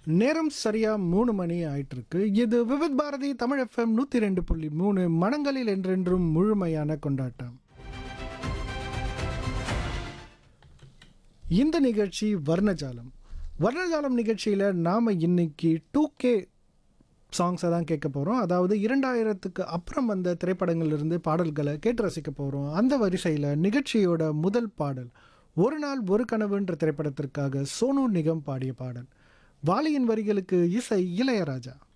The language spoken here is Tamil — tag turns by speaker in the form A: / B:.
A: நேரம் சரியா மூணு மணி ஆயிட்டு இருக்கு இது விவித் பாரதி தமிழ் எஃப்எம் நூத்தி ரெண்டு புள்ளி மூணு மனங்களில் என்றென்றும் முழுமையான கொண்டாட்டம் இந்த நிகழ்ச்சி வர்ணஜாலம் வர்ணஜாலம் நிகழ்ச்சியில் நாம் இன்னைக்கு டூ கே சாங்ஸை தான் கேட்க போகிறோம் அதாவது இரண்டாயிரத்துக்கு அப்புறம் வந்த திரைப்படங்கள்லேருந்து பாடல்களை கேட்டு ரசிக்க போகிறோம் அந்த வரிசையில் நிகழ்ச்சியோட முதல் பாடல் ஒரு நாள் ஒரு கனவுன்ற திரைப்படத்திற்காக சோனு நிகம் பாடிய பாடல் வாலியின் வரிகளுக்கு இசை இளையராஜா